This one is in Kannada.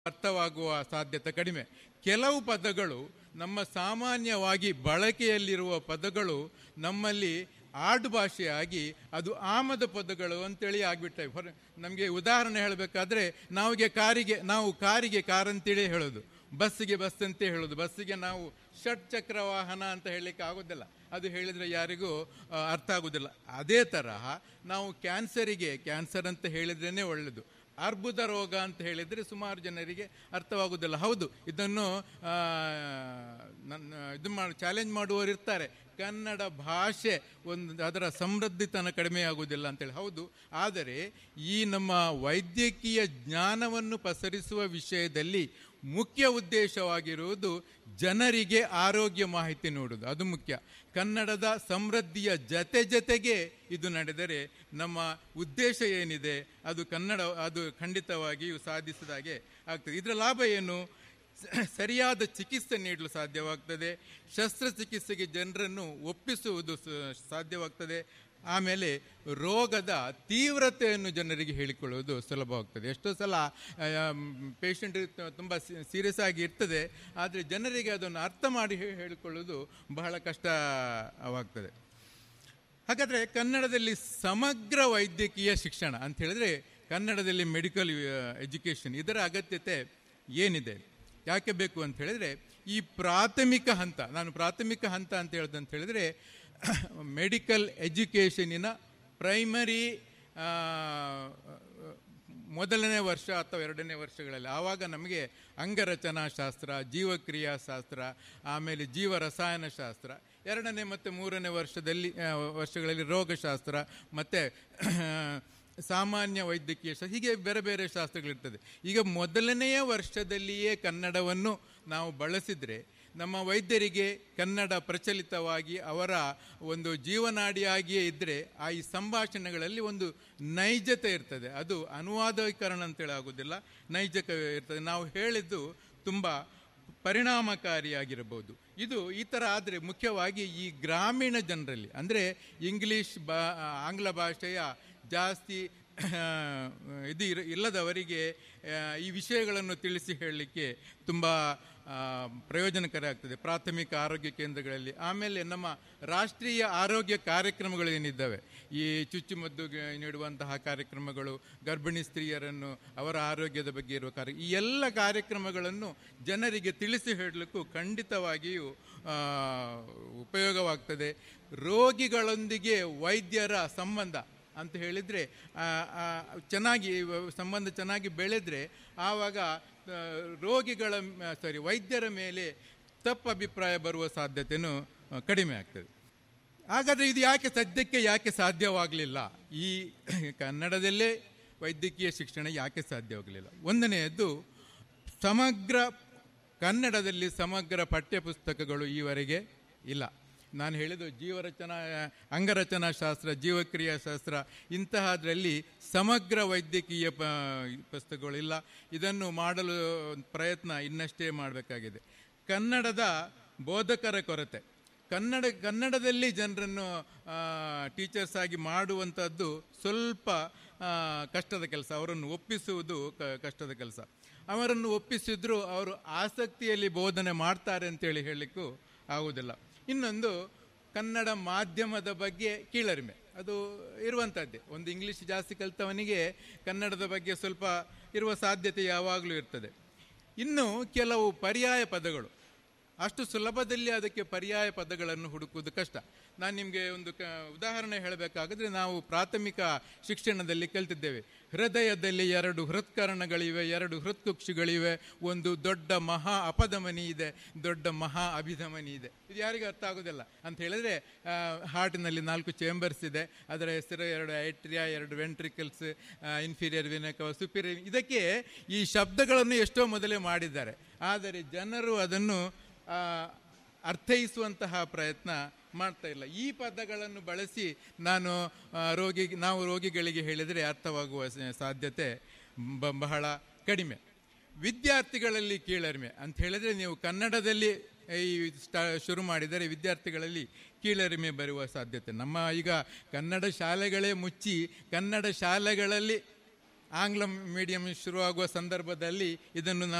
ಅರ್ಥವಾಗುವ ಸಾಧ್ಯತೆ ಕಡಿಮೆ ಕೆಲವು ಪದಗಳು ನಮ್ಮ ಸಾಮಾನ್ಯವಾಗಿ ಬಳಕೆಯಲ್ಲಿರುವ ಪದಗಳು ನಮ್ಮಲ್ಲಿ ಆಡು ಭಾಷೆಯಾಗಿ ಅದು ಆಮದ ಪದಗಳು ಅಂತೇಳಿ ಆಗಿಬಿಟ್ಟವೆ ಹೊರ ನಮಗೆ ಉದಾಹರಣೆ ಹೇಳಬೇಕಾದ್ರೆ ನಾವಿಗೆ ಕಾರಿಗೆ ನಾವು ಕಾರಿಗೆ ಕಾರ್ ಅಂತೇಳಿ ಹೇಳೋದು ಬಸ್ಸಿಗೆ ಬಸ್ ಅಂತ ಹೇಳೋದು ಬಸ್ಸಿಗೆ ನಾವು ಷಟ್ಚಕ್ರ ವಾಹನ ಅಂತ ಹೇಳಲಿಕ್ಕೆ ಆಗೋದಿಲ್ಲ ಅದು ಹೇಳಿದರೆ ಯಾರಿಗೂ ಆ, ಅರ್ಥ ಆಗೋದಿಲ್ಲ ಅದೇ ತರಹ ನಾವು ಕ್ಯಾನ್ಸರಿಗೆ ಕ್ಯಾನ್ಸರ್ ಅಂತ ಹೇಳಿದ್ರೇ ಒಳ್ಳೆಯದು ಅರ್ಬುದ ರೋಗ ಅಂತ ಹೇಳಿದರೆ ಸುಮಾರು ಜನರಿಗೆ ಅರ್ಥವಾಗುವುದಿಲ್ಲ ಹೌದು ಇದನ್ನು ಆ, ನನ್ನ ಇದು ಮಾಡಿ ಚಾಲೆಂಜ್ ಮಾಡುವವರು ಇರ್ತಾರೆ ಕನ್ನಡ ಭಾಷೆ ಒಂದು ಅದರ ಸಮೃದ್ಧಿತನ ಕಡಿಮೆ ಆಗುವುದಿಲ್ಲ ಅಂತೇಳಿ ಹೌದು ಆದರೆ ಈ ನಮ್ಮ ವೈದ್ಯಕೀಯ ಜ್ಞಾನವನ್ನು ಪಸರಿಸುವ ವಿಷಯದಲ್ಲಿ ಮುಖ್ಯ ಉದ್ದೇಶವಾಗಿರುವುದು ಜನರಿಗೆ ಆರೋಗ್ಯ ಮಾಹಿತಿ ನೀಡುವುದು ಅದು ಮುಖ್ಯ ಕನ್ನಡದ ಸಮೃದ್ಧಿಯ ಜತೆ ಜತೆಗೆ ಇದು ನಡೆದರೆ ನಮ್ಮ ಉದ್ದೇಶ ಏನಿದೆ ಅದು ಕನ್ನಡ ಅದು ಖಂಡಿತವಾಗಿಯೂ ಸಾಧಿಸಿದಾಗೆ ಆಗ್ತದೆ ಇದರ ಲಾಭ ಏನು ಸ- ಸರಿಯಾದ ಚಿಕಿತ್ಸೆ ನೀಡಲು ಸಾಧ್ಯವಾಗ್ತದೆ ಶಸ್ತ್ರಚಿಕಿತ್ಸೆಗೆ ಜನರನ್ನು ಒಪ್ಪಿಸುವುದು ಸ- ಸಾಧ್ಯವಾಗ್ತದೆ ಆಮೇಲೆ ರೋಗದ ತೀವ್ರತೆಯನ್ನು ಜನರಿಗೆ ಹೇಳಿಕೊಳ್ಳುವುದು ಸುಲಭವಾಗ್ತದೆ ಎಷ್ಟೋ ಸಲ ಪೇಷಂಟ್ ತುಂಬ ಸೀರಿಯಸ್ ಆಗಿ ಇರ್ತದೆ ಆದರೆ ಜನರಿಗೆ ಅದನ್ನು ಅರ್ಥ ಮಾಡಿ ಹೇ- ಹೇಳಿಕೊಳ್ಳುವುದು ಬಹಳ ಕಷ್ಟವಾಗ್ತದೆ ಹಾಗಾದರೆ ಕನ್ನಡದಲ್ಲಿ ಸಮಗ್ರ ವೈದ್ಯಕೀಯ ಶಿಕ್ಷಣ ಅಂತ ಹೇಳಿದ್ರೆ ಕನ್ನಡದಲ್ಲಿ ಮೆಡಿಕಲ್ ಎಜುಕೇಷನ್ ಇದರ ಅಗತ್ಯತೆ ಏನಿದೆ ಯಾಕೆ ಬೇಕು ಅಂತ ಹೇಳಿದ್ರೆ ಈ ಪ್ರಾಥಮಿಕ ಹಂತ ನಾನು ಪ್ರಾಥಮಿಕ ಹಂತ ಅಂತ ಹೇಳ್ದು ಅಂತ ಹೇಳಿದ್ರೆ ಮೆಡಿಕಲ್ ಎಜುಕೇಷನಿನ ಪ್ರೈಮರಿ ಮೊದಲನೇ ವರ್ಷ ಅಥವಾ ಎರಡನೇ ವರ್ಷಗಳಲ್ಲಿ ಆವಾಗ ನಮಗೆ ಅಂಗರಚನಾ ಶಾಸ್ತ್ರ ಜೀವಕ್ರಿಯಾ ಶಾಸ್ತ್ರ ಆಮೇಲೆ ಜೀವ ರಸಾಯನ ಶಾಸ್ತ್ರ ಎರಡನೇ ಮತ್ತು ಮೂರನೇ ವರ್ಷದಲ್ಲಿ ಆ, ವರ್ಷಗಳಲ್ಲಿ ರೋಗಶಾಸ್ತ್ರ ಮತ್ತು ಸಾಮಾನ್ಯ ವೈದ್ಯಕೀಯ ಶಾಸ್ತ್ರ ಹೀಗೆ ಬೇರೆ ಬೇರೆ ಶಾಸ್ತ್ರಗಳಿರ್ತದೆ ಈಗ ಮೊದಲನೆಯ ವರ್ಷದಲ್ಲಿಯೇ ಕನ್ನಡವನ್ನು ನಾವು ಬಳಸಿದರೆ ನಮ್ಮ ವೈದ್ಯರಿಗೆ ಕನ್ನಡ ಪ್ರಚಲಿತವಾಗಿ ಅವರ ಒಂದು ಜೀವನಾಡಿಯಾಗಿಯೇ ಇದ್ದರೆ ಆ ಈ ಸಂಭಾಷಣೆಗಳಲ್ಲಿ ಒಂದು ನೈಜತೆ ಇರ್ತದೆ ಅದು ಅನುವಾದೀಕರಣ ಅಂತೇಳಿ ಆಗೋದಿಲ್ಲ ನೈಜಕ ಇರ್ತದೆ ನಾವು ಹೇಳಿದ್ದು ತುಂಬ ಪರಿಣಾಮಕಾರಿಯಾಗಿರಬಹುದು ಇದು ಈ ಥರ ಆದರೆ ಮುಖ್ಯವಾಗಿ ಈ ಗ್ರಾಮೀಣ ಜನರಲ್ಲಿ ಅಂದರೆ ಇಂಗ್ಲೀಷ್ ಬಾ ಆಂಗ್ಲ ಭಾಷೆಯ ಜಾಸ್ತಿ ಇದು ಇರ ಇಲ್ಲದವರಿಗೆ ಆ, ಈ ವಿಷಯಗಳನ್ನು ತಿಳಿಸಿ ಹೇಳಲಿಕ್ಕೆ ತುಂಬ ಆ, ಪ್ರಯೋಜನಕರ ಆಗ್ತದೆ ಪ್ರಾಥಮಿಕ ಆರೋಗ್ಯ ಕೇಂದ್ರಗಳಲ್ಲಿ ಆಮೇಲೆ ನಮ್ಮ ರಾಷ್ಟ್ರೀಯ ಆರೋಗ್ಯ ಕಾರ್ಯಕ್ರಮಗಳು ಏನಿದ್ದಾವೆ ಈ ಚುಚ್ಚುಮದ್ದು ಗ- ನೀಡುವಂತಹ ಕಾರ್ಯಕ್ರಮಗಳು ಗರ್ಭಿಣಿ ಸ್ತ್ರೀಯರನ್ನು ಅವರ ಆರೋಗ್ಯದ ಬಗ್ಗೆ ಇರುವ ಕಾರ್ಯ ಈ ಎಲ್ಲ ಕಾರ್ಯಕ್ರಮಗಳನ್ನು ಜನರಿಗೆ ತಿಳಿಸಿ ಹೇಳಲಿಕ್ಕೂ ಖಂಡಿತವಾಗಿಯೂ ಆ, ಉಪಯೋಗವಾಗ್ತದೆ ರೋಗಿಗಳೊಂದಿಗೆ ವೈದ್ಯರ ಸಂಬಂಧ ಅಂತ ಹೇಳಿದರೆ ಚೆನ್ನಾಗಿ ವ- ಸಂಬಂಧ ಚೆನ್ನಾಗಿ ಬೆಳೆದರೆ ಆವಾಗ ಆ, ರೋಗಿಗಳ ಸಾರಿ ವೈದ್ಯರ ಮೇಲೆ ತಪ್ಪು ಅಭಿಪ್ರಾಯ ಬರುವ ಸಾಧ್ಯತೆಯೂ ಆ, ಕಡಿಮೆ ಆಗ್ತದೆ ಹಾಗಾದರೆ ಇದು ಯಾಕೆ ಸದ್ಯಕ್ಕೆ ಯಾಕೆ ಸಾಧ್ಯವಾಗಲಿಲ್ಲ ಈ ಕನ್ನಡದಲ್ಲೇ ವೈದ್ಯಕೀಯ ಶಿಕ್ಷಣ ಯಾಕೆ ಸಾಧ್ಯವಾಗಲಿಲ್ಲ ಒಂದನೆಯದ್ದು ಸಮಗ್ರ ಕನ್ನಡದಲ್ಲಿ ಸಮಗ್ರ ಪಠ್ಯಪುಸ್ತಕಗಳು ಈವರೆಗೆ ಇಲ್ಲ ನಾನು ಹೇಳಿದ್ದು ಜೀವರಚನಾ ಅಂಗರಚನಾ ಶಾಸ್ತ್ರ ಜೀವಕ್ರಿಯಾ ಶಾಸ್ತ್ರ ಇಂತಹದ್ರಲ್ಲಿ ಸಮಗ್ರ ವೈದ್ಯಕೀಯ ಪ ಪುಸ್ತಕಗಳಿಲ್ಲ ಇದನ್ನು ಮಾಡಲು ಪ್ರಯತ್ನ ಇನ್ನಷ್ಟೇ ಮಾಡಬೇಕಾಗಿದೆ ಕನ್ನಡದ ಬೋಧಕರ ಕೊರತೆ ಕನ್ನಡ ಕನ್ನಡದಲ್ಲಿ ಜನರನ್ನು ಟೀಚರ್ಸ್ ಆಗಿ ಮಾಡುವಂಥದ್ದು ಸ್ವಲ್ಪ ಆ, ಕಷ್ಟದ ಕೆಲಸ ಅವರನ್ನು ಒಪ್ಪಿಸುವುದು ಕ- ಕಷ್ಟದ ಕೆಲಸ ಅವರನ್ನು ಒಪ್ಪಿಸಿದ್ರು ಅವರು ಆಸಕ್ತಿಯಲ್ಲಿ ಬೋಧನೆ ಮಾಡ್ತಾರೆ ಅಂತೇಳಿ ಹೇಳಲಿಕ್ಕೂ ಆಗುವುದಿಲ್ಲ ಇನ್ನೊಂದು ಕನ್ನಡ ಮಾಧ್ಯಮದ ಬಗ್ಗೆ ಕೀಳರಿಮೆ ಅದು ಇರುವಂಥದ್ದೇ ಒಂದು ಇಂಗ್ಲೀಷ್ ಜಾಸ್ತಿ ಕಲಿತವನಿಗೆ ಕನ್ನಡದ ಬಗ್ಗೆ ಸ್ವಲ್ಪ ಇರುವ ಸಾಧ್ಯತೆ ಯಾವಾಗಲೂ ಇರ್ತದೆ ಇನ್ನು ಕೆಲವು ಪರ್ಯಾಯ ಪದಗಳು ಅಷ್ಟು ಸುಲಭದಲ್ಲಿ ಅದಕ್ಕೆ ಪರ್ಯಾಯ ಪದಗಳನ್ನು ಹುಡುಕುವುದು ಕಷ್ಟ ನಾನು ನಿಮಗೆ ಒಂದು ಕ ಉದಾಹರಣೆ ಹೇಳಬೇಕಾದ್ರೆ ನಾವು ಪ್ರಾಥಮಿಕ ಶಿಕ್ಷಣದಲ್ಲಿ ಕಲ್ತಿದ್ದೇವೆ ಹೃದಯದಲ್ಲಿ ಎರಡು ಹೃತ್ಕರಣಗಳಿವೆ ಎರಡು ಹೃತ್ಕುಕ್ಷಿಗಳಿವೆ ಒಂದು ದೊಡ್ಡ ಮಹಾ ಅಪಧಮನಿ ಇದೆ ದೊಡ್ಡ ಮಹಾ ಅಭಿಧಮನಿ ಇದೆ ಇದು ಯಾರಿಗೂ ಅರ್ಥ ಆಗೋದಿಲ್ಲ ಅಂತ ಹೇಳಿದ್ರೆ ಹಾರ್ಟಿನಲ್ಲಿ ನಾಲ್ಕು ಚೇಂಬರ್ಸ್ ಇದೆ ಅದರ ಹೆಸರು ಎರಡು ಐಟ್ರಿಯಾ ಎರಡು ವೆಂಟ್ರಿಕಲ್ಸ್ ಇನ್ಫೀರಿಯರ್ ವಿನಕ ಸುಪೀರಿಯರ್ ಇದಕ್ಕೆ ಈ ಶಬ್ದಗಳನ್ನು ಎಷ್ಟೋ ಮೊದಲೇ ಮಾಡಿದ್ದಾರೆ ಆದರೆ ಜನರು ಅದನ್ನು ಆ, ಅರ್ಥೈಸುವಂತಹ ಪ್ರಯತ್ನ ಮಾಡ್ತಾ ಇಲ್ಲ ಈ ಪದಗಳನ್ನು ಬಳಸಿ ನಾನು ಆ, ರೋಗಿ ನಾವು ರೋಗಿಗಳಿಗೆ ಹೇಳಿದರೆ ಅರ್ಥವಾಗುವ ಸ- ಸಾಧ್ಯತೆ ಬ- ಬಹಳ ಕಡಿಮೆ ವಿದ್ಯಾರ್ಥಿಗಳಲ್ಲಿ ಕೀಳರಿಮೆ ಅಂತ ಹೇಳಿದರೆ ನೀವು ಕನ್ನಡದಲ್ಲಿ ಈ ಸ್ಟಾ ಶುರು ಮಾಡಿದರೆ ವಿದ್ಯಾರ್ಥಿಗಳಲ್ಲಿ ಕೀಳರಿಮೆ ಬರುವ ಸಾಧ್ಯತೆ ನಮ್ಮ ಈಗ ಕನ್ನಡ ಶಾಲೆಗಳೇ ಮುಚ್ಚಿ ಕನ್ನಡ ಶಾಲೆಗಳಲ್ಲಿ ಆಂಗ್ಲ ಮೀಡಿಯಂ ಶುರುವಾಗುವ ಸಂದರ್ಭದಲ್ಲಿ ಇದನ್ನು ನಾವು